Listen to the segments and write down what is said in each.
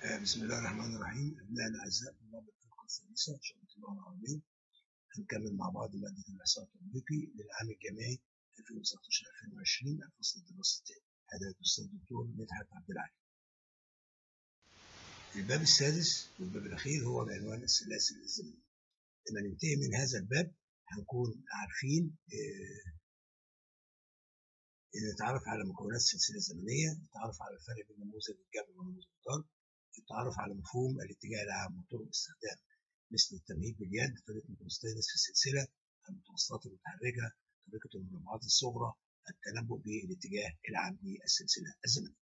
بسم الله الرحمن الرحيم أبنائي الأعزاء طلاب الفرقة الثالثة شعبة اللغة العربية هنكمل مع بعض مادة الإحصاء التطبيقي للعام الجامعي 2019-2020 الفصل الدراسي الثاني هذا الأستاذ الدكتور مدحت عبد العالي. الباب السادس والباب الأخير هو بعنوان السلاسل الزمنية. لما ننتهي من هذا الباب هنكون عارفين نتعرف على مكونات السلسلة الزمنية، نتعرف على الفرق بين نموذج الجمع ونموذج الضرب، التعرف على مفهوم الاتجاه العام وطرق استخدام مثل التمهيد باليد طريقة المتستانس في السلسلة المتوسطات المتحركة طريقة المربعات الصغرى التنبؤ بالاتجاه العام للسلسلة الزمنية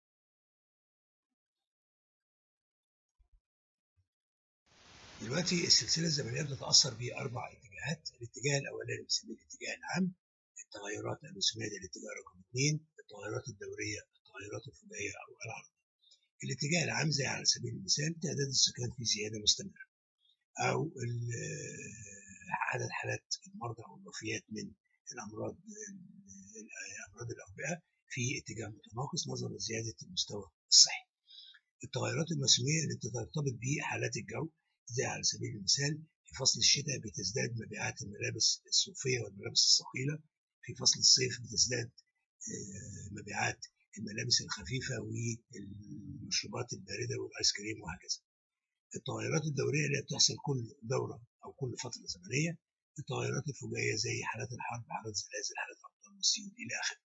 دلوقتي السلسلة الزمنية بتتأثر بأربع اتجاهات الاتجاه الأولاني بنسميه الاتجاه العام التغيرات المسمية الاتجاه رقم اثنين التغيرات الدورية التغيرات الفجائية أو العرضية الاتجاه العام زي على سبيل المثال تعداد السكان في زيادة مستمرة أو عدد حالات المرضى أو الوفيات من الأمراض أمراض الأوبئة في اتجاه متناقص نظرا لزيادة المستوى الصحي. التغيرات الموسمية اللي بترتبط بحالات الجو زي على سبيل المثال في فصل الشتاء بتزداد مبيعات الملابس الصوفية والملابس الثقيلة في فصل الصيف بتزداد مبيعات الملابس الخفيفة والمشروبات الباردة والآيس كريم وهكذا. التغيرات الدورية اللي بتحصل كل دورة أو كل فترة زمنية التغيرات الفجائية زي حالات الحرب حالات زلازل حالات أمطار والسيول إلى آخره.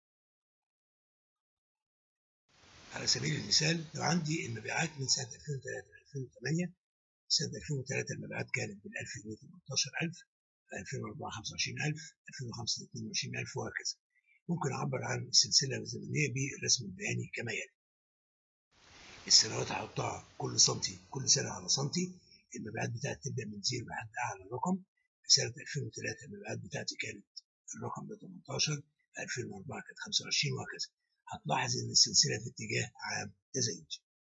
على سبيل المثال لو عندي المبيعات من سنة 2003 ل 2008 سنة 2003 المبيعات كانت بال 1000 جنيه 18000 2004 25000 2005 22000 وهكذا. ممكن أعبر عن السلسلة الزمنية بالرسم البياني كما يلي. السنوات هحطها كل سنتي كل سنة على سنتي المبيعات بتاعتي تبدأ من زيرو لحد أعلى رقم في سنة 2003 المبيعات بتاعتي كانت الرقم ده 18 في 2004 كانت 25 وهكذا هتلاحظ إن السلسلة في اتجاه عام تزايدي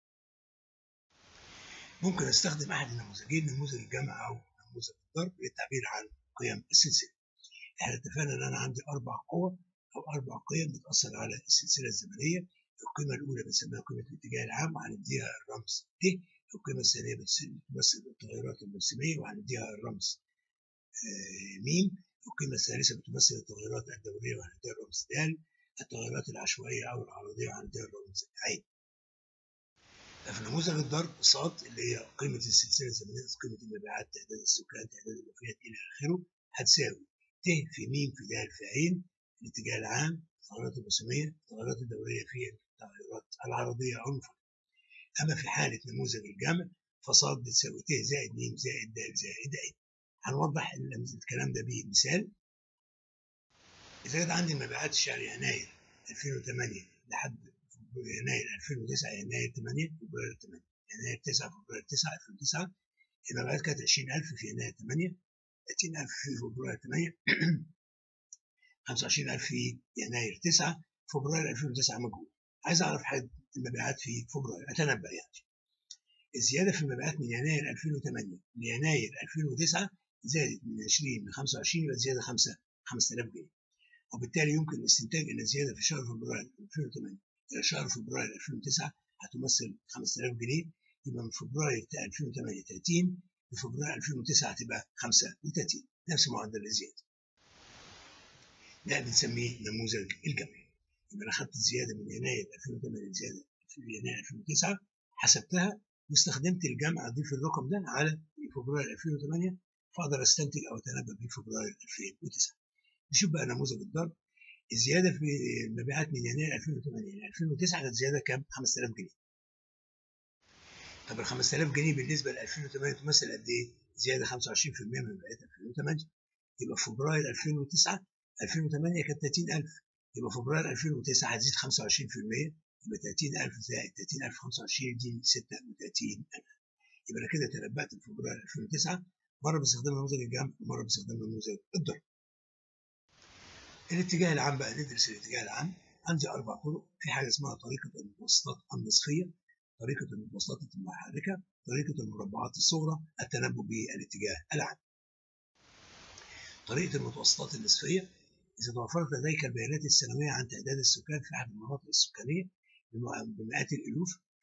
ممكن أستخدم أحد النموذجين نموذج الجمع أو نموذج الضرب للتعبير عن قيم السلسلة احنا اتفقنا إن أنا عندي أربع قوى أو أربع قيم بتأثر على السلسلة الزمنية القيمة الأولى بنسميها قيمة الاتجاه العام وهنديها الرمز ت القيمة الثانية بتمثل التغيرات الموسمية وهنديها الرمز م القيمة الثالثة بتمثل التغيرات الدورية وهنديها الرمز د التغيرات العشوائية أو العرضية وهنديها الرمز ع في نموذج الضرب صاد اللي هي قيمة السلسلة الزمنية قيمة المبيعات تعداد السكان تعداد الوفيات إلى آخره هتساوي ت في م في د في ع الاتجاه العام التغيرات الموسمية التغيرات الدورية في التغيرات العرضية عنفا أما في حالة نموذج الجمع فصاد بتساوي ت زائد م زائد د زائد ع هنوضح الكلام ده بمثال إذا كانت عندي مبيعات شهر يناير 2008 لحد يناير 2009 يناير 8 فبراير 8 يناير 9 فبراير 9 2009 المبيعات كانت 20000 في يناير 8 30000 في فبراير 8 25000 في يناير 9 فبراير 2009 مجهول عايز اعرف حد المبيعات في فبراير اتنبأ يعني الزياده في المبيعات من يناير 2008 ليناير 2009 زادت من 20 ل 25 يبقى زياده 5 5000 جنيه وبالتالي يمكن الاستنتاج ان الزياده في شهر فبراير 2008 الى شهر فبراير 2009 هتمثل 5000 جنيه يبقى من فبراير 2008 30 لفبراير 2009 هتبقى 35 نفس معدل الزياده ده بنسميه نموذج الجمعي يبقى انا خدت الزياده من يناير 2008 لزياده في يناير 2009 حسبتها واستخدمت الجمع اضيف الرقم ده على فبراير 2008 فاقدر استنتج او اتنبأ بفبراير 2009 نشوف بقى نموذج الضرب الزياده في المبيعات من يناير 2008 ل 2009 كانت زياده كام 5000 جنيه طب ال 5000 جنيه بالنسبه ل 2008 تمثل قد ايه زياده 25% من مبيعات 2008 يبقى فبراير 2009 2008 كانت 30000 يبقى فبراير 2009 هتزيد 25% يبقى 30000 زائد 30000 25 يديني 36000 يبقى انا كده تنبأت في فبراير 2009 مره باستخدام نموذج الجمع ومره باستخدام نموذج الضرب. الاتجاه العام بقى ندرس الاتجاه العام عندي اربع طرق في حاجه اسمها طريقه المتوسطات النصفيه طريقه المتوسطات المتحركه طريقه المربعات الصغرى التنبؤ بالاتجاه العام. طريقه المتوسطات النصفيه إذا توفرت لديك البيانات السنوية عن تعداد السكان في أحد المناطق السكانية بمئات الألوف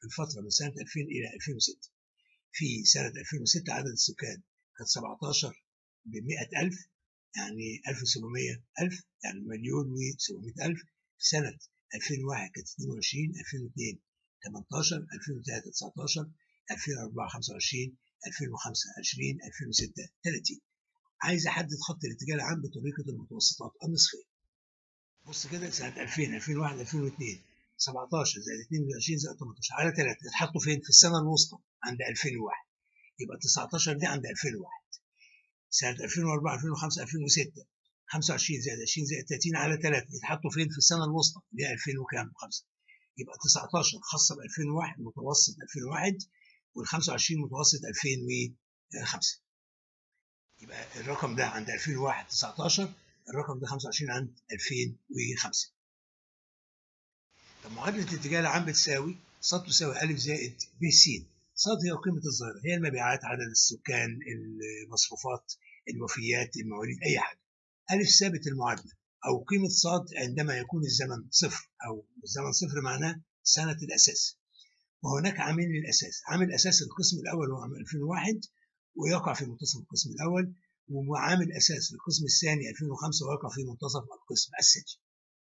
الفترة من سنة 2000 إلى 2006 في سنة 2006 عدد السكان كان 17 ب 100000 يعني 1700 ألف يعني مليون و700 ألف في سنة 2001 كانت 22 2002 18 2003 19 2004 25 2005 20 2006 30 عايز احدد خط الاتجاه العام بطريقه المتوسطات النصفيه بص كده سنه 2000 2001 2002 17 زائد 22 زائد 18 على 3 اتحطوا فين في السنه الوسطى عند 2001 يبقى 19 دي عند 2001 سنه 2004 2005 2006 25 زائد 20 زائد 30 على 3 يتحطوا فين في السنه الوسطى اللي هي 2000 وكام 5 يبقى 19 خاصه ب 2001 متوسط 2001 وال 25 متوسط 2005 يبقى الرقم ده عند 2001 19 الرقم ده 25 عند 2005 طب معادله الاتجاه العام بتساوي ص تساوي ا زائد ب س ص هي قيمه الظاهره هي المبيعات عدد السكان المصروفات الوفيات المواليد اي حاجه ا ثابت المعادله او قيمه ص عندما يكون الزمن صفر او الزمن صفر معناه سنه الاساس وهناك عامل للاساس عامل اساس القسم الاول هو عام 2001 ويقع في منتصف القسم الاول وعامل اساس للقسم الثاني 2005 ويقع في منتصف القسم الثاني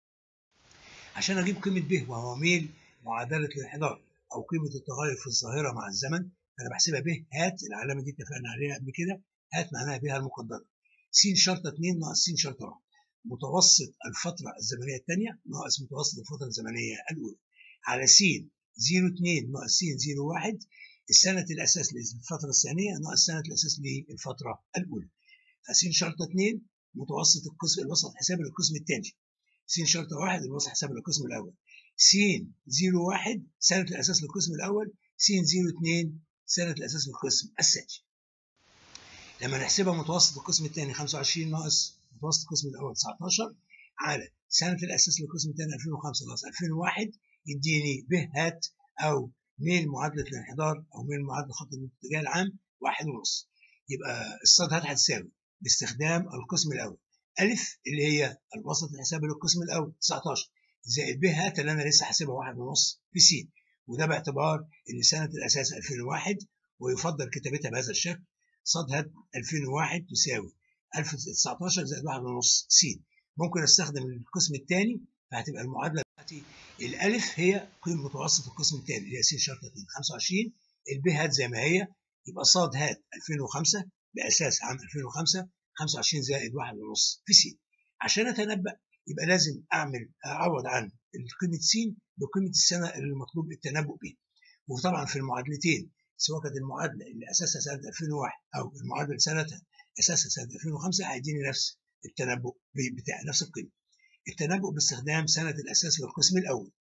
عشان اجيب قيمه ب وهو ميل معادله الانحدار او قيمه التغير في الظاهره مع الزمن فانا بحسبها ب هات العلامه دي اتفقنا عليها قبل كده هات معناها بها المقدره س شرطه 2 ناقص س شرطه 1 متوسط الفتره الزمنيه الثانيه ناقص متوسط الفتره الزمنيه الاولى على س 0 2 ناقص س 0 1 السنة الأساس للفترة الثانية ناقص سنة الأساس للفترة الأولى فس شرطة 2 متوسط القسم الوسط حسابي للقسم الثاني س شرطة 1 الوسط حسابي للقسم الأول س 0 1 سنة الأساس للقسم الأول س 0 2 سنة الأساس للقسم الثاني لما نحسبها متوسط القسم الثاني 25 ناقص متوسط القسم الأول 19 على سنة الأساس للقسم الثاني 2005 ناقص 2001 يديني ب هات أو ميل معادلة الانحدار أو ميل معادلة خط الاتجاه العام واحد ونص يبقى الصاد هات هتساوي باستخدام القسم الأول ألف اللي هي الوسط الحسابي للقسم الأول 19 زائد ب هات اللي أنا لسه حاسبها واحد ونص في س وده باعتبار إن سنة الأساس 2001 ويفضل كتابتها بهذا الشكل صاد هات 2001 تساوي 1019 زائد واحد ونص س ممكن استخدم القسم الثاني فهتبقى المعادلة بتاعتي الألف هي قيمة متوسط القسم الثاني اللي هي س شرطة 2 25 الب هات زي ما هي يبقى صاد هات 2005 بأساس عام 2005 25 زائد واحد ونص في س عشان أتنبأ يبقى لازم أعمل أعوض عن قيمة س بقيمة السنة اللي المطلوب التنبؤ بيها وطبعا في المعادلتين سواء كانت المعادلة اللي أساسها سنة 2001 أو المعادلة اللي سنتها أساسها سنة 2005 هيديني نفس التنبؤ بتاع نفس القيمة التنبؤ باستخدام سنة الأساس للقسم الأول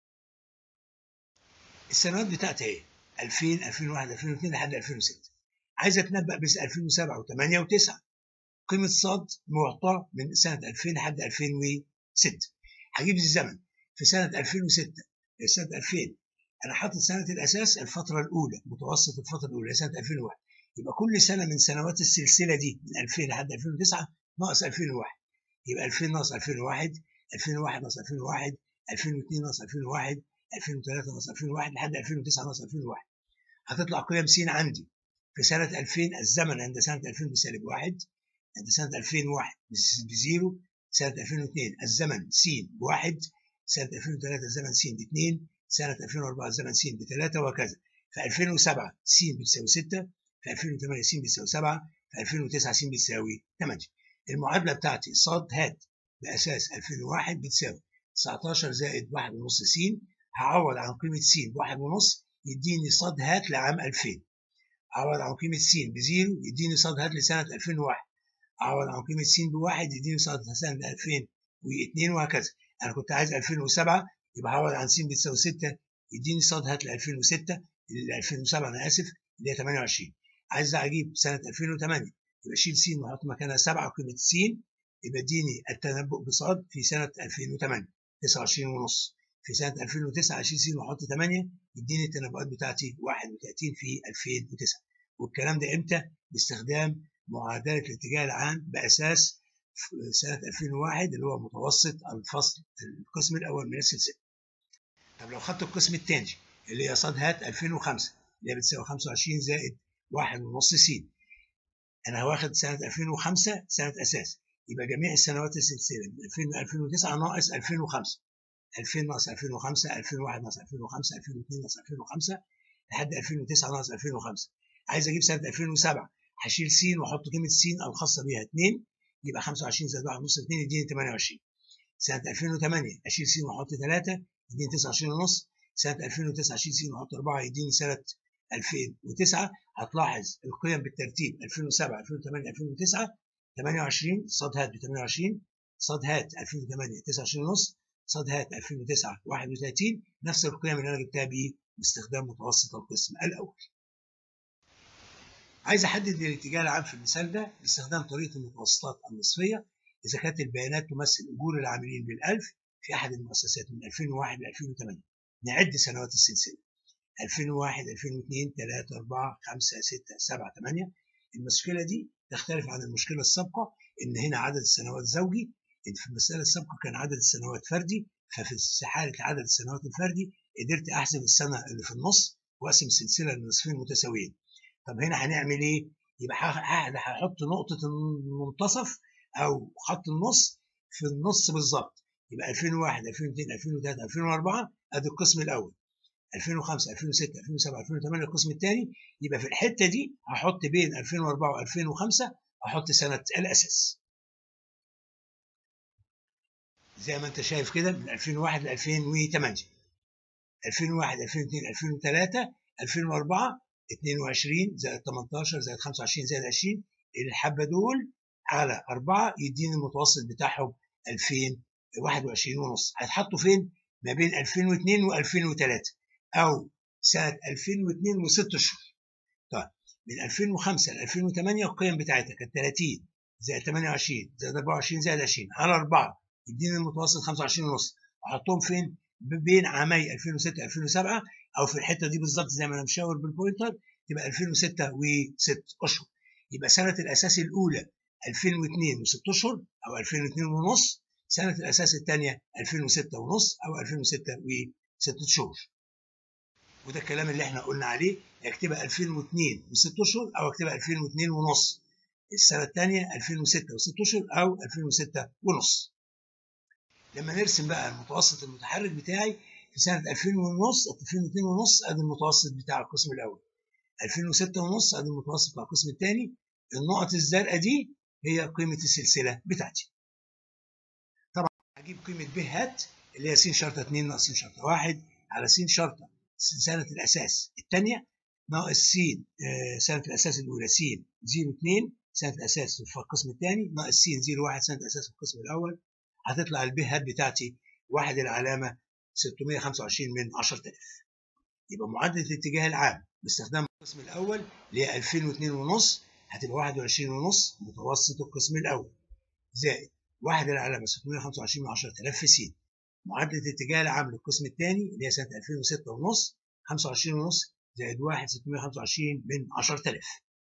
السنوات بتاعتي ايه 2000 2001 2002 لحد 2006 عايز اتنبأ بس 2007 و8 و9 قيمة صاد معطاة من سنة 2000 لحد 2006 هجيب الزمن في سنة 2006 سنة 2000 أنا حاطط سنة الأساس الفترة الأولى متوسط الفترة الأولى سنة 2001 يبقى كل سنة من سنوات السلسلة دي من 2000 لحد 2009 ناقص 2001 يبقى 2000 ناقص 2001 2001 ناقص 2001 2002 ناقص 2001 2003 ناقص 2001 لحد 2009 ناقص 2001 هتطلع قيم س عندي في سنة 2000 الزمن عند سنة 2000 بسالب 1 عند سنة 2001 بزيرو سنة 2002 الزمن س بواحد سنة 2003 الزمن س باثنين سنة 2004 الزمن س بثلاثة وهكذا في 2007 س بتساوي 6 في 2008 س بتساوي 7 في 2009 س بتساوي 8 المعادلة بتاعتي ص هات بأساس 2001 بتساوي 19 زائد 1 ونص س هعوض عن قيمة س بواحد ونص يديني ص هات لعام 2000 أعوض عن قيمة س بزيرو يديني ص هات لسنة 2001 أعوض عن قيمة س بواحد يديني ص هات لسنة 2002 وهكذا أنا كنت عايز 2007 يبقى هعوض عن س بتساوي 6 يديني ص هات ل 2006 ل 2007 أنا آسف اللي هي 28 عايز أجيب سنة 2008 يبقى شيل س وأحط مكانها 7 قيمة س يبقى اديني التنبؤ بصاد في سنة 2008 29 ونص في سنة 2009 أشيل س وأحط 8 يديني التنبؤات بتاعتي 31 في 2009 والكلام ده إمتى؟ باستخدام معادلة الاتجاه العام بأساس سنة 2001 اللي هو متوسط الفصل القسم الأول من السلسلة. طب لو خدت القسم الثاني اللي هي ص ه 2005 اللي هي بتساوي 25 زائد 1.5 س انا واخد سنه 2005 سنه اساس يبقى جميع السنوات السلسله من 2009 ناقص 2005 2000 ناقص 2005 2001 ناقص 2005 2002 ناقص 2005 لحد 2009 ناقص 2005 عايز اجيب سنه 2007 هشيل س واحط قيمه س الخاصه بيها 2 يبقى 25 زائد 1 نص 2 يديني 28 سنه 2008 اشيل س واحط 3 يديني 29 ونص سنه 2009 اشيل س واحط 4 يديني سنه 2009 هتلاحظ القيم بالترتيب 2007 2008 2009 28 صاد هات ب 28 صاد هات 2008 29 ونص صاد هات 2009 31 نفس القيم اللي انا جبتها بيه باستخدام متوسط القسم الاول. عايز احدد الاتجاه العام في المثال ده باستخدام طريقه المتوسطات النصفيه اذا كانت البيانات تمثل اجور العاملين بالالف في احد المؤسسات من 2001 ل 2008 نعد سنوات السلسله 2001 2002 3 4 5 6 7 8 المشكله دي تختلف عن المشكله السابقه ان هنا عدد السنوات زوجي في المساله السابقه كان عدد السنوات فردي ففي حاله عدد السنوات الفردي قدرت احسب السنه اللي في النص واقسم السلسله لنصفين متساويين طب هنا هنعمل ايه يبقى هحط نقطه المنتصف او خط النص في النص بالظبط يبقى 2001 2002 2003 2004 ادي القسم الاول 2005 2006 2007 2008 القسم الثاني يبقى في الحته دي هحط بين 2004 و2005 احط سنه الاساس زي ما انت شايف كده من 2001 ل 2008 2001 2002 2003 2004 22 زائد 18 زائد 25 زائد 20 الحبه دول على 4 يديني المتوسط بتاعهم 2021 ونص هيتحطوا فين؟ ما بين 2002 و2003 او سنه 2002 وست اشهر طيب من 2005 ل 2008 القيم بتاعتها كانت 30 زائد 28 زائد 24 زائد 20 على 4 يديني المتوسط 25 ونص احطهم فين؟ بين عامي 2006 2007 او في الحته دي بالظبط زي ما انا مشاور بالبوينتر تبقى 2006 وست اشهر يبقى سنه الاساس الاولى 2002 وست اشهر او 2002 ونص سنه الاساس الثانيه 2006 ونص او 2006 وست شهور وده الكلام اللي احنا قلنا عليه اكتبها 2002 وست اشهر او اكتبها 2002 ونص السنه الثانيه 2006 وست اشهر او 2006 ونص لما نرسم بقى المتوسط المتحرك بتاعي في سنه 2000 ونص 2002 ونص ادي المتوسط بتاع القسم الاول 2006 ونص ادي المتوسط بتاع القسم الثاني النقط الزرقاء دي هي قيمه السلسله بتاعتي طبعا هجيب قيمه ب هات اللي هي س شرطه 2 ناقص س شرطه 1 على س شرطه سنه الاساس الثانيه ناقص س سنه الاساس الاولى س 02 سنه الاساس في القسم الثاني ناقص س 01 سنه الاساس في القسم الاول هتطلع الب هات بتاعتي واحد العلامه 625 من 10000 يبقى معادله الاتجاه العام باستخدام القسم الاول اللي هي 2002 ونص هتبقى 21 ونص متوسط القسم الاول زائد واحد العلامه 625 من 10000 في س معادله الاتجاه العام للقسم الثاني اللي هي سنه 2006 ونص 25 ونص زائد 1 625 من 10000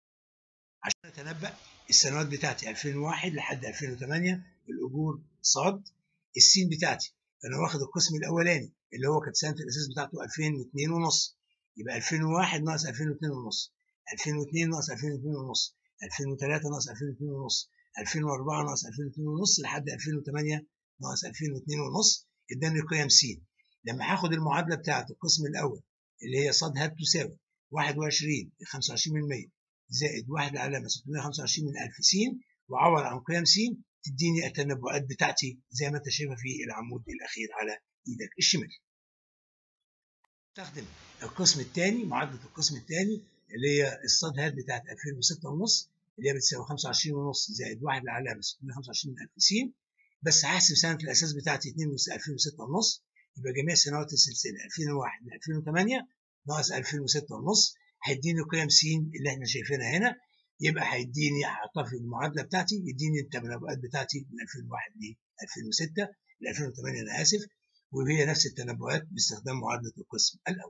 عشان اتنبأ السنوات بتاعتي 2001 لحد 2008 الاجور صاد السين بتاعتي انا واخد القسم الاولاني اللي هو كانت سنه الاساس بتاعته 2002 ونص يبقى 2001 ناقص 2002 ونص 2002 ناقص 2002 ونص 2003 ناقص 2002 ونص 2004 ناقص 2002 ونص لحد 2008 ناقص 2002 ونص اداني قيم س لما هاخد المعادله بتاعت القسم الاول اللي هي ص ه تساوي 21 25% زائد 1 علامه 625 من 1000 س وعوض عن قيم س تديني التنبؤات بتاعتي زي ما انت شايفها في العمود الاخير على ايدك الشمال. استخدم القسم الثاني معادله القسم الثاني اللي هي الصاد هات بتاعت 2006 ونص اللي هي بتساوي 25 ونص زائد 1 العلامه 625 من 1000 س بس هحسب سنه الاساس بتاعتي 2 2006 ونص يبقى جميع سنوات السلسله 2001 ل 2008 ناقص 2006 ونص هيديني قيم س اللي احنا شايفينها هنا يبقى هيديني هحطها في المعادله بتاعتي يديني التنبؤات بتاعتي من 2001 ل 2006 ل 2008 انا اسف وهي نفس التنبؤات باستخدام معادله القسم الاول.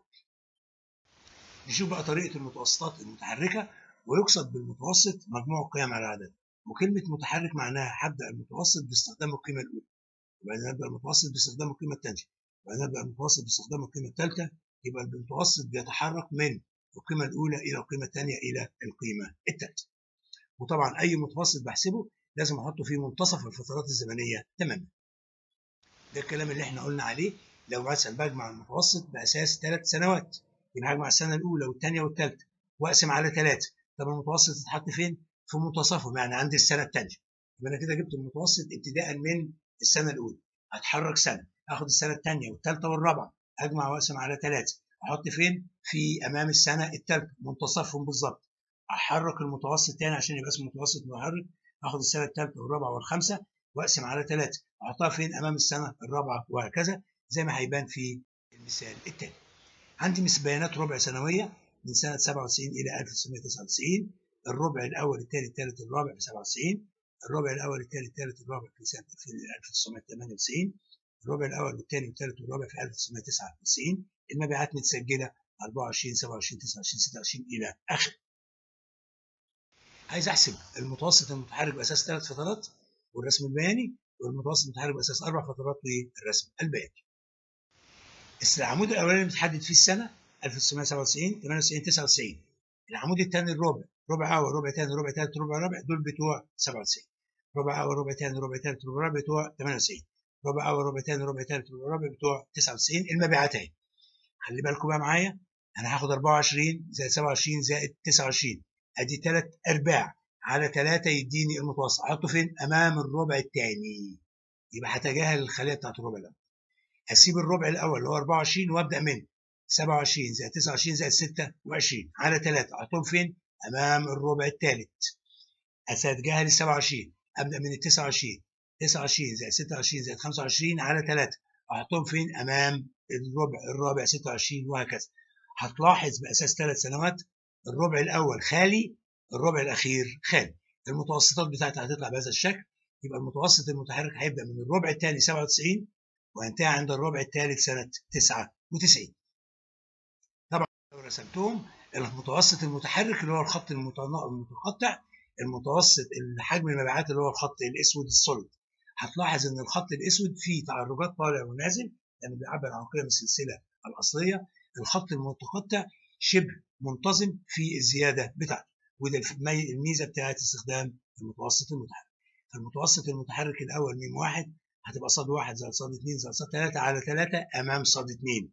نشوف بقى طريقه المتوسطات المتحركه ويقصد بالمتوسط مجموع القيم على العدد وكلمه متحرك معناها هبدا المتوسط باستخدام القيمه الاولى وبعدين ابدا المتوسط باستخدام القيمه الثانيه وبعدين ابدا المتوسط باستخدام القيمه الثالثه يبقى المتوسط بيتحرك من القيمة الأولى إلى القيمة الثانية إلى القيمة الثالثة وطبعا أي متوسط بحسبه لازم أحطه في منتصف الفترات الزمنية تماما ده الكلام اللي احنا قلنا عليه لو مثلا بجمع المتوسط بأساس ثلاث سنوات يبقى هجمع السنة الأولى والثانية والثالثة وأقسم على ثلاثة طب المتوسط يتحط فين؟ في منتصفه يعني عند السنة الثانية يبقى أنا كده جبت المتوسط ابتداء من السنة الأولى هتحرك سنة اخد السنة الثانية والثالثة والرابعة اجمع واقسم على ثلاثة احط فين؟ في امام السنة الثالثة منتصفهم بالظبط احرك المتوسط تاني عشان يبقى اسمه متوسط متحرك اخد السنة الثالثة والرابعة والخامسة واقسم على ثلاثة احطها فين؟ امام السنة الرابعة وهكذا زي ما هيبان في المثال التاني. عندي بيانات ربع سنوية من سنة 97 إلى 1999 الربع الأول الثاني الثالث الرابع في 97 الربع الأول الثاني الثالث الرابع في سنة 1998 الربع الأول والثاني والثالث والرابع في 1999 المبيعات متسجلة 24 27 29 26 إلى آخره. عايز أحسب المتوسط المتحرك بأساس ثلاث فترات والرسم البياني والمتوسط المتحرك بأساس أربع فترات والرسم البياني. العمود الأولاني متحدد فيه السنة 1997 98 99 العمود الثاني الربع ربع أول ربع ثاني ربع ثالث ربع رابع دول بتوع 97 ربع أول ربع ثاني ربع ثالث ربع رابع بتوع 98 ربع أول ربع ثاني ربع ثالث ربع رابع بتوع 99 المبيعاتين خلي بالكم بقى معايا أنا هاخد 24 زائد 27 زائد 29 أدي ثلاث أرباع على 3 يديني المتوسط أحطه فين؟ أمام الربع الثاني يبقى هتجاهل الخلية بتاعت الربع الأول هسيب الربع الأول اللي هو 24 وأبدأ من 27 زائد 29 زائد 26 على 3 أحطهم فين؟ أمام الربع الثالث أتجاهل ال 27 أبدأ من ال 29 29 زائد 26 زائد 25 على 3 أحطهم فين؟ أمام الربع الرابع 26 وهكذا هتلاحظ بأساس ثلاث سنوات الربع الأول خالي الربع الأخير خالي المتوسطات بتاعتها هتطلع بهذا الشكل يبقى المتوسط المتحرك هيبدأ من الربع الثاني 97 وينتهي عند الربع الثالث سنة 99 طبعا لو رسمتهم المتوسط المتحرك اللي هو الخط المتقطع المتوسط حجم المبيعات اللي هو الخط الاسود السوليد هتلاحظ ان الخط الاسود فيه تعرجات طالع ونازل لانه بيعبر عن قيم السلسله الاصليه الخط المتقطع شبه منتظم في الزياده بتاعته وده الميزه بتاعت استخدام المتوسط المتحرك فالمتوسط المتحرك الاول ميم واحد هتبقى صاد واحد زائد صاد اثنين زائد صاد ثلاثة على ثلاثة أمام صاد اثنين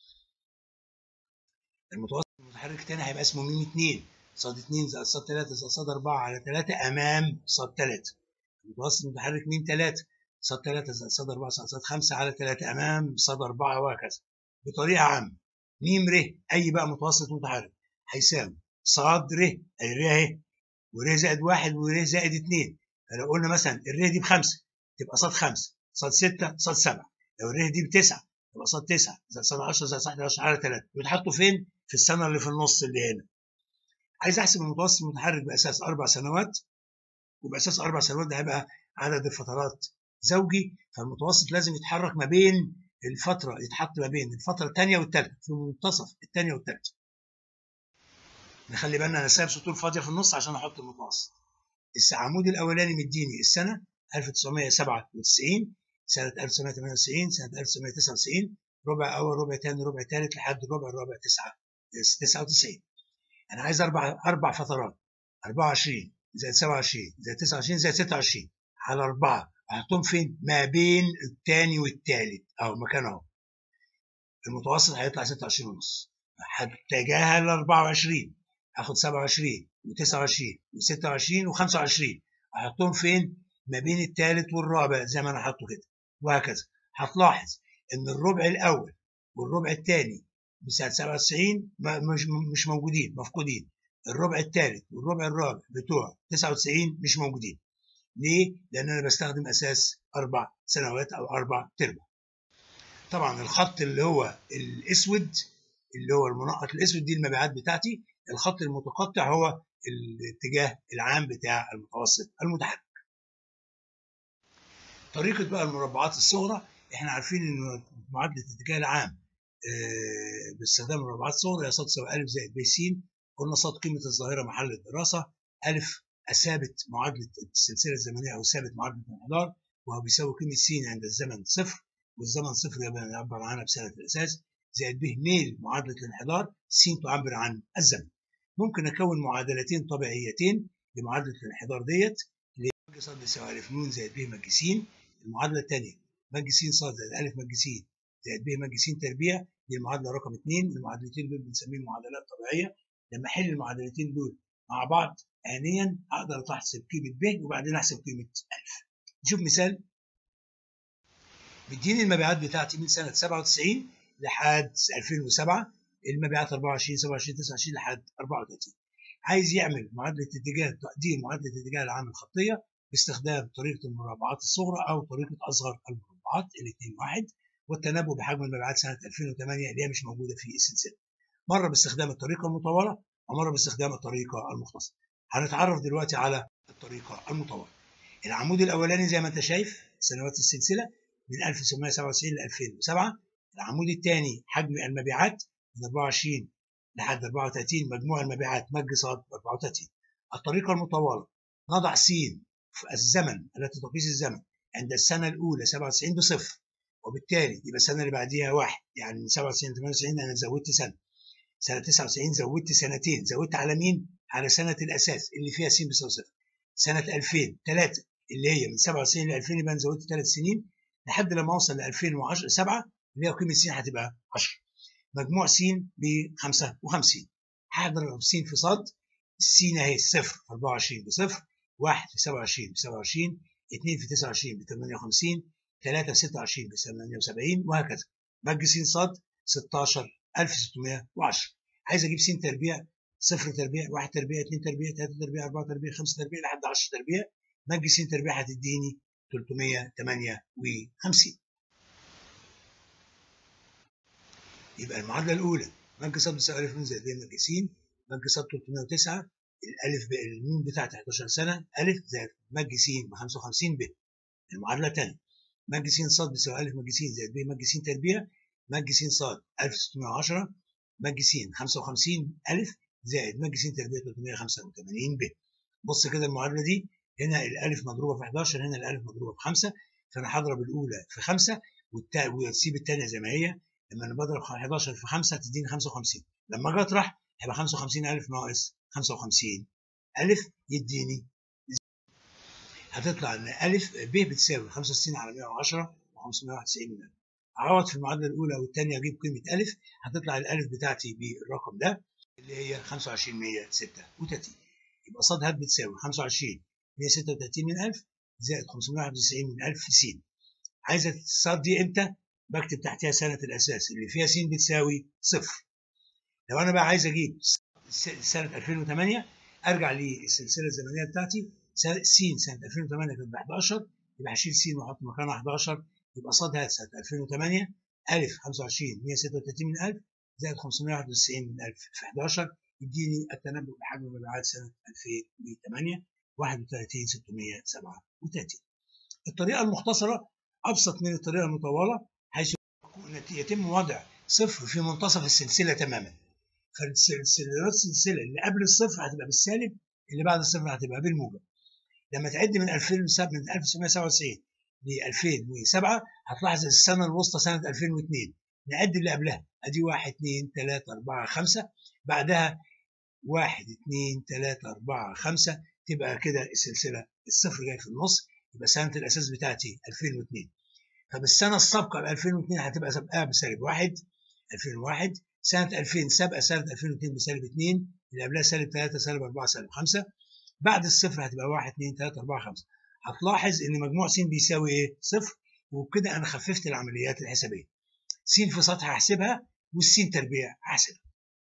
المتوسط المتحرك الثاني هيبقى اسمه ميم اثنين صاد اثنين زائد صاد ثلاثة زائد صاد أربعة على ثلاثة أمام صاد ثلاثة المتوسط المتحرك ميم ثلاثة صاد ثلاثة زائد صاد أربعة زائد صاد خمسة على ثلاثة أمام صاد أربعة وهكذا بطريقة عامة ميم ر أي بقى متوسط متحرك هيساوي صاد ر أي ر أهي ور زائد واحد ور زائد اثنين فلو قلنا مثلا الر دي بخمسة تبقى صاد خمسة صاد ستة صاد سبعة لو الر دي بتسعة تبقى صاد تسعة زائد صاد 10 زائد صاد 11 على 3 بيتحطوا فين؟ في السنة اللي في النص اللي هنا عايز احسب المتوسط المتحرك باساس اربع سنوات وباساس اربع سنوات ده هيبقى عدد الفترات زوجي فالمتوسط لازم يتحرك ما بين الفتره يتحط ما بين الفتره الثانيه والثالثه في منتصف الثانيه والثالثه نخلي بالنا انا سايب سطور فاضيه في النص عشان احط المتوسط العمود الاولاني مديني السنه 1997 سنه 1998 سنه 1999 ربع اول ربع ثاني ربع ثالث لحد الربع الرابع 9 99 انا عايز اربع اربع فترات 24 زائد 27 زائد 29 زائد 26 على 4 احطهم فين؟ ما بين الثاني والثالث اهو مكان اهو المتوسط هيطلع 26 ونص هتجاهل 24 اخد 27 و29 و26 و25 احطهم فين؟ ما بين الثالث والرابع زي ما انا حاطه كده وهكذا هتلاحظ ان الربع الاول والربع الثاني بسنة 97 مش مش موجودين مفقودين الربع الثالث والربع الرابع بتوع 99 مش موجودين ليه؟ لأن أنا بستخدم أساس أربع سنوات أو أربع تربع طبعا الخط اللي هو الأسود اللي هو المنقط الأسود دي المبيعات بتاعتي الخط المتقطع هو الاتجاه العام بتاع المتوسط المتحرك طريقة بقى المربعات الصغرى احنا عارفين ان معادلة الاتجاه العام باستخدام المربعات الصغرى هي صاد تساوي أ زائد ب س قلنا صاد قيمة الظاهرة محل الدراسة أ أثابت معادلة السلسلة الزمنية أو ثابت معادلة الانحدار وهو بيساوي قيمة س عند الزمن صفر والزمن صفر يعبر عنها بسنة الأساس زائد ب ميل معادلة الانحدار س تعبر عن الزمن ممكن أكون معادلتين طبيعيتين لمعادلة الانحدار ديت اللي هي مج ص بيساوي أ ن زائد ب مج س المعادلة الثانية مج س ص زائد أ مج س زائد ب مج س تربيع دي المعادلة رقم 2 المعادلتين دول بنسميهم معادلات طبيعية لما أحل المعادلتين دول مع بعض آنيا أقدر أحسب قيمة ب وبعدين أحسب قيمة أ نشوف مثال مديني المبيعات بتاعتي من سنة 97 لحد 2007 المبيعات 24 27 29 لحد 34 عايز يعمل معادلة اتجاه تقدير معادلة اتجاه العام الخطية باستخدام طريقة المربعات الصغرى أو طريقة أصغر المربعات الاثنين واحد والتنبؤ بحجم المبيعات سنة 2008 اللي هي مش موجودة في السلسلة مرة باستخدام الطريقة المطولة ومرة باستخدام الطريقة المختصرة هنتعرف دلوقتي على الطريقة المطولة العمود الأولاني زي ما أنت شايف سنوات السلسلة من 1997 ل 2007 العمود الثاني حجم المبيعات من 24 لحد 34 مجموع المبيعات مج ص 34 الطريقة المطولة نضع س في الزمن التي تقيس الزمن عند السنة الأولى 97 بصفر وبالتالي يبقى السنة اللي بعديها واحد يعني من 97 ل 98 أنا زودت سنة سنة 99 زودت سنتين زودت على مين؟ على سنة الأساس اللي فيها س بيساوي صفر سنة 2000 3 اللي هي من 97 ل 2000 يبقى أنا زودت ثلاث سنين لحد لما أوصل ل 2010 7 اللي هي قيمة س هتبقى 10 مجموع س ب 55 هضرب س في ص س اهي صفر في 24 بصفر 1 في 27 ب 27 2 في 29 ب 58 3 في 26 ب 78 وهكذا مج س ص 16610 عايز اجيب س تربيع صفر تربيع 1 تربيع 2 تربيع 3 تربيع 4 تربيع 5 تربيع لحد 10 تربيع مج س تربيع هتديني 358 يبقى المعادله الاولى مج ص بيساوي الف ن زائد ب مج س مج ص 309 الالف ب النون بتاعتي 11 سنه الف زائد مج س ب 55 ب المعادله الثانيه مج س ص بيساوي الف مج س زائد ب مج س تربيع مج س ص 1610 مج س 55 الف زائد مج س تربيع 385 ب بص كده المعادله دي هنا الالف مضروبه في 11 هنا الالف مضروبه في 5 فانا هضرب الاولى في 5 واسيب الثانيه زي ما هي لما انا بضرب 11 في 5 هتديني 55 لما اجي اطرح هيبقى 55000 ناقص 55 الف يديني هتطلع ان الف ب بتساوي 65 على 110 و591 من 1000 اعوض في المعادله الاولى والثانيه اجيب قيمه الف هتطلع الالف بتاعتي بالرقم ده اللي هي 25136 يبقى ص ه بتساوي 25 136 من 1000 زائد 591 من 1000 في س عايزه الصاد دي امتى؟ بكتب تحتها سنة الأساس اللي فيها س بتساوي صفر. لو أنا بقى عايز أجيب سنة 2008 أرجع للسلسلة الزمنية بتاعتي س سنة 2008 كانت ب 11 يبقى هشيل س وأحط مكانها 11 يبقى ص ه سنة 2008 ألف 25 136 من 1000 زائد 591 من 1000 في 11 يديني التنبؤ بحجم المبيعات سنة 2008 31 637 الطريقة المختصرة أبسط من الطريقة المطولة حيث يتم وضع صفر في منتصف السلسله تماما فالسلسله اللي قبل الصفر هتبقى بالسالب اللي بعد الصفر هتبقى بالموجب لما تعد من 2007 من 1997 ل 2007 هتلاحظ السنه الوسطى سنه 2002 نعد اللي قبلها ادي 1 2 3 4 5 بعدها 1 2 3 4 5 تبقى كده السلسله الصفر جاي في النص يبقى سنه الاساس بتاعتي 2002 طب السنة السابقة ل 2002 هتبقى سابقاها بسالب 1 2001 سنة 2000 سابقة سنة 2002 بسالب 2 اللي قبلها سالب 3 سالب 4 سالب 5 بعد الصفر هتبقى 1 2 3 4 5 هتلاحظ ان مجموع س بيساوي ايه؟ صفر وبكده انا خففت العمليات الحسابية س في سطح هحسبها والسين تربيع هحسبها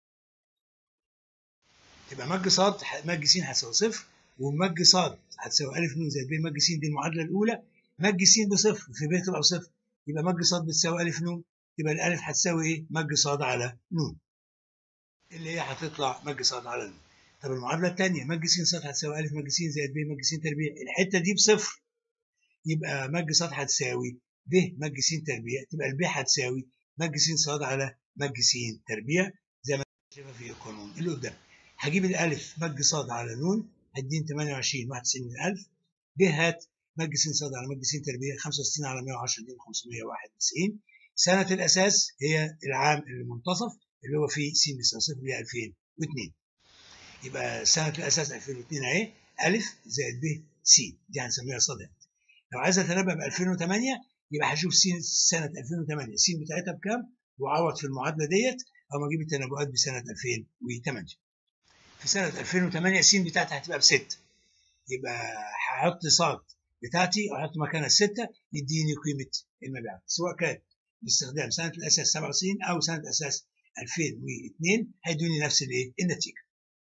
تبقى مج ص مج س هتساوي صفر ومج ص هتساوي أ ن زائد ب مج س دي المعادلة الأولى مج س بصفر في ب تبقى بصفر يبقى مج ص بتساوي أ ن يبقى الألف هتساوي إيه؟ مج ص على ن اللي هي هتطلع مج ص على ن طب المعادلة الثانية مج س ص هتساوي أ مج س زائد ب مج س تربيع الحتة دي بصفر يبقى مج ص هتساوي ب مج س تربيع تبقى الب هتساوي مج س ص على مج س تربيع زي ما شايفها في القانون اللي قدام هجيب الألف مج ص على ن هدين 28 91 من 1000 ب هات مج س ص على مج س تربيع 65 على 110 دي 591 سنة الأساس هي العام المنتصف اللي هو فيه س بيساوي صفر هي 2002 يبقى سنة الأساس 2002 أهي ألف زائد ب س دي هنسميها صاد لو عايز أتنبأ ب 2008 يبقى هشوف س سنة 2008 س بتاعتها بكام وأعوض في المعادلة ديت أو أجيب التنبؤات بسنة 2008 في سنة 2008 س بتاعتها هتبقى بستة يبقى هحط صاد بتاعتي أحط مكانها الستة يديني قيمة المبيعات سواء كان باستخدام سنة الأساس 97 أو سنة الأساس 2002 هيدوني نفس الإيه؟ النتيجة.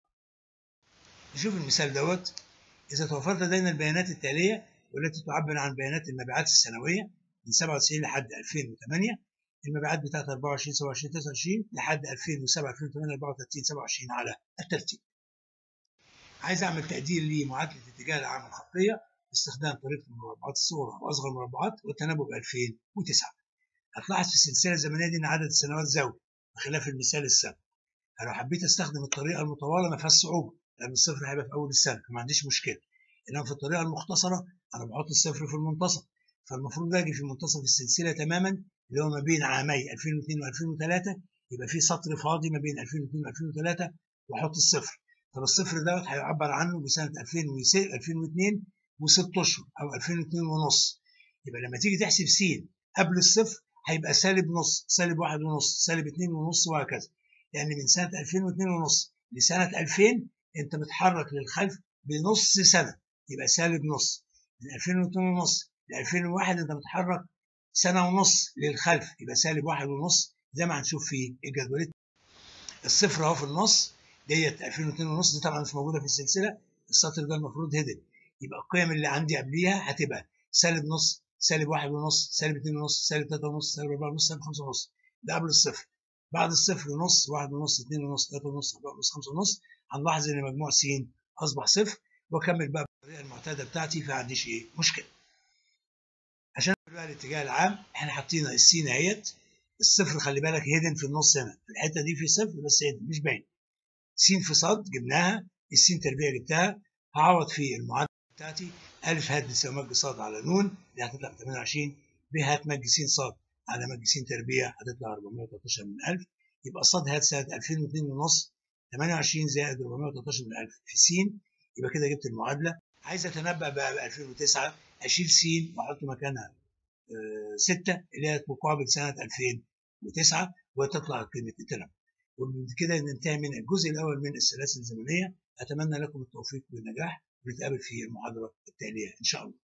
نشوف المثال دوت إذا توفرت لدينا البيانات التالية والتي تعبر عن بيانات المبيعات السنوية من 97 لحد 2008 المبيعات بتاعت 24 27 29 لحد 2007 2008 34 27 على الترتيب. عايز اعمل تقدير لمعادله الاتجاه العام الخطيه باستخدام طريقه المربعات الصغرى واصغر المربعات والتنبؤ ب 2009. هتلاحظ في السلسله الزمنيه دي ان عدد السنوات زوجي بخلاف المثال السابق. لو حبيت استخدم الطريقه المطوله ما فيهاش صعوبه لان الصفر هيبقى في اول السنه فما عنديش مشكله. انما في الطريقه المختصره انا بحط الصفر في المنتصف فالمفروض اجي في منتصف السلسله تماما اللي هو ما بين عامي 2002 و2003 يبقى في سطر فاضي ما بين 2002 و2003 واحط الصفر طب الصفر دوت هيعبر عنه بسنه 2002 وست اشهر او 2002 ونص يبقى لما تيجي تحسب س قبل الصفر هيبقى سالب نص سالب واحد ونص سالب اتنين ونص وهكذا يعني من سنه 2002 ونص لسنه 2000 انت متحرك للخلف بنص سنه يبقى سالب نص من 2002 ونص ل 2001 انت متحرك سنه ونص للخلف يبقى سالب واحد ونص زي ما هنشوف في الجدولات الصفر اهو في النص ديت 2002 ونص دي طبعا مش موجوده في السلسله السطر ده المفروض هيدن يبقى القيم اللي عندي قبليها هتبقى سالب نص سالب واحد ونص سالب اتنين ونص سالب تلاته ونص سالب اربعه ونص سالب خمسه ونص ده قبل الصفر بعد الصفر نص واحد ونص اتنين ونص تلاته ونص اربعه ونص خمسه ونص هنلاحظ ان مجموع س اصبح صفر واكمل بقى بالطريقه المعتاده بتاعتي فما عنديش ايه مشكله عشان بقى الاتجاه العام احنا حاطين السين اهيت الصفر خلي بالك هيدن في النص هنا الحته دي في صفر بس هيدن مش باين س في صاد جبناها السين تربيع جبتها هعوض في المعادله بتاعتي الف هات بتساوي مج صاد على نون دي هتطلع 28 ب هات مج س صاد على مج س تربيع هتطلع 413 من 1000 يبقى صاد هات سنه 2002 ونص 28 زائد 413 من 1000 في س يبقى كده جبت المعادله عايز اتنبأ بقى ب 2009 اشيل س واحط مكانها 6 اللي هي مقابل سنه 2009 وتطلع قيمه التنبؤ وبكده ننتهي من الجزء الاول من السلاسل الزمنيه اتمنى لكم التوفيق والنجاح ونتقابل في المحاضره التاليه ان شاء الله